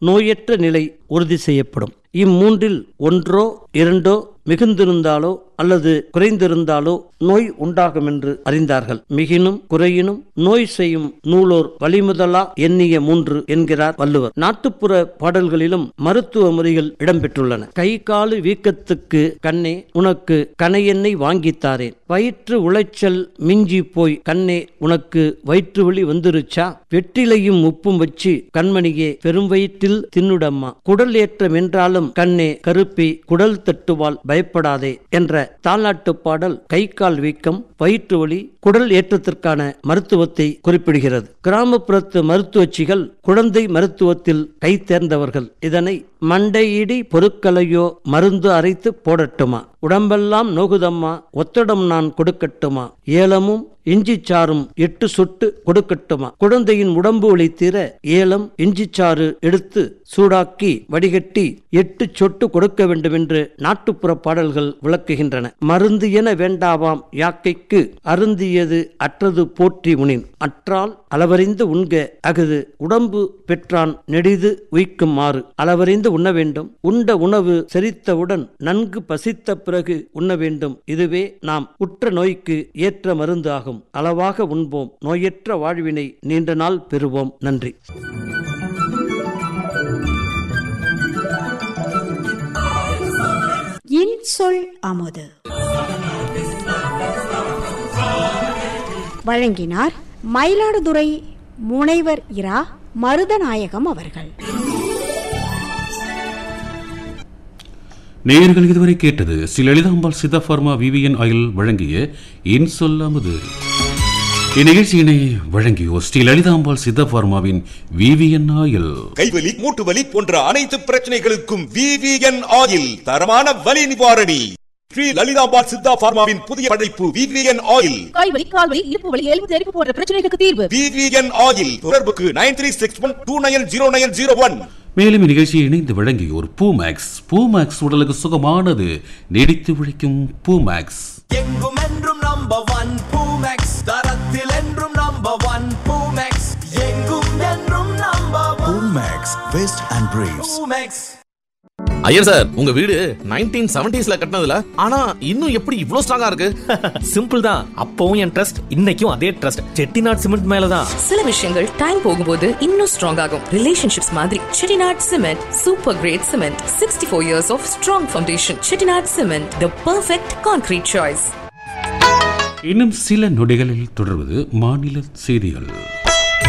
நோயற்ற நிலை உறுதி செய்யப்படும் இம்மூன்றில் ஒன்றோ இரண்டோ மிகுந்திருந்தாலோ அல்லது குறைந்திருந்தாலோ நோய் உண்டாகும் என்று அறிந்தார்கள் மிகினும் குறையினும் நோய் செய்யும் நூலோர் வழிமுதலா எண்ணிய மூன்று என்கிறார் வள்ளுவர் நாட்டுப்புற பாடல்களிலும் மருத்துவ முறைகள் இடம்பெற்றுள்ளன கை காலு வீக்கத்துக்கு கண்ணே உனக்கு கனையெண்ணெய் வாங்கித்தாரேன் வயிற்று உளைச்சல் மிஞ்சி போய் கண்ணே உனக்கு வயிற்று வலி வந்துருச்சா வெற்றிலையும் உப்பும் வச்சு கண்மணியே பெரும் வயிற்றில் தின்னுடம்மா குடல் ஏற்றம் என்றாலும் கண்ணே கருப்பி குடல் தட்டுவால் பயப்படாதே என்ற தாலாட்டு பாடல் கை கால் வீக்கம் வயிற்று வலி குடல் ஏற்றத்திற்கான மருத்துவத்தை குறிப்பிடுகிறது கிராமப்புறத்து மருத்துவச்சிகள் குழந்தை மருத்துவத்தில் கை தேர்ந்தவர்கள் இதனை மண்டையிடி பொருட்களையோ மருந்து அரைத்து போடட்டுமா உடம்பெல்லாம் நோகுதம்மா ஒத்தடம் நான் கொடுக்கட்டுமா ஏலமும் இஞ்சி சாறும் எட்டு சொட்டு கொடுக்கட்டுமா குழந்தையின் உடம்பு வலி தீர ஏலம் இஞ்சி சாறு எடுத்து சூடாக்கி வடிகட்டி எட்டு சொட்டு கொடுக்க வேண்டும் என்று நாட்டுப்புற பாடல்கள் விளக்குகின்றன மருந்து என வேண்டாவாம் யாக்கைக்கு அருந்தியது அற்றது போற்றி உனின் அற்றால் அளவறிந்து உண்க அகுது உடம்பு பெற்றான் நெடிது உய்க்குமாறு அளவறிந்து உண்ண வேண்டும் உண்ட உணவு செரித்தவுடன் நன்கு பசித்த பிறகு உண்ண வேண்டும் இதுவே நாம் உற்ற நோய்க்கு ஏற்ற மருந்து ஆகும் அளவாக உண்போம் நோயற்ற வாழ்வினை நீண்ட நாள் பெறுவோம் நன்றி இன்சொல் அமுது வழங்கினார் மயிலாடுதுறை முனைவர் இரா மருதநாயகம் அவர்கள் நேயர்கள் இதுவரை கேட்டது Sri Lalithambal Siddha pharma VVN oil வழங்கிய என் சொல்லாமது இந்நிகழ்ச்சியினை வழங்கியோர் ஸ்ரீ லலிதாம்பாள் சித்தா ஃபார்மாவின் விவிஎன் ஆயில் கைவலி மூட்டு வலி போன்ற அனைத்து பிரச்சனைகளுக்கும் விவிஎன் ஆயில் தரமான வலி நிவாரணி ஸ்ரீ லலிதாபாத் சித்தா பார்மாவின் புதிய படைப்பு விவிஎன் ஆயில் கைவலி கால்வலி இடுப்பு வலி எலும்பு தெரிப்பு போன்ற பிரச்சனைகளுக்கு தீர்வு விவிஎன் ஆயில் தொடர்புக்கு nine three six one two nine zero nine zero one மேலும் இந்நிகழ்ச்சியை இணைந்து வழங்கியோர் பூமேக்ஸ் பூமேக்ஸ் உடலுக்கு சுகமானது நீடித்து உழைக்கும் பூமேக்ஸ் எங்கும் என்றும் நம்பர் ஒன் பூமெக்ஸ் தரத்தில் என்றும் நம்பர் ஒன் பூமெக்ஸ் எங்கும் என்றும் number one Max, Vest and Briefs. Poomex Iyer sir உங்க வீடு நைன்டீன் செவன்டிஸ்ல கட்டினதுல ஆனா இன்னும் எப்படி இவ்ளோ ஸ்ட்ராங்கா இருக்கு சிம்பிள் தான் அப்பவும் என் ட்ரஸ்ட் இன்னைக்கும் அதே ட்ரஸ்ட் செட்டிநாட் சிமெண்ட் மேலதான் சில விஷயங்கள் டைம் போகும்போது இன்னும் ஸ்ட்ராங் ஆகும் ரிலேஷன்ஷிப்ஸ் மாதிரி Chettinad cement super grade cement sixty four years of strong foundation Chettinad cement the perfect concrete choice இன்னும் சில நொடிகளில் தொடர்வது மாநில செய்திகள்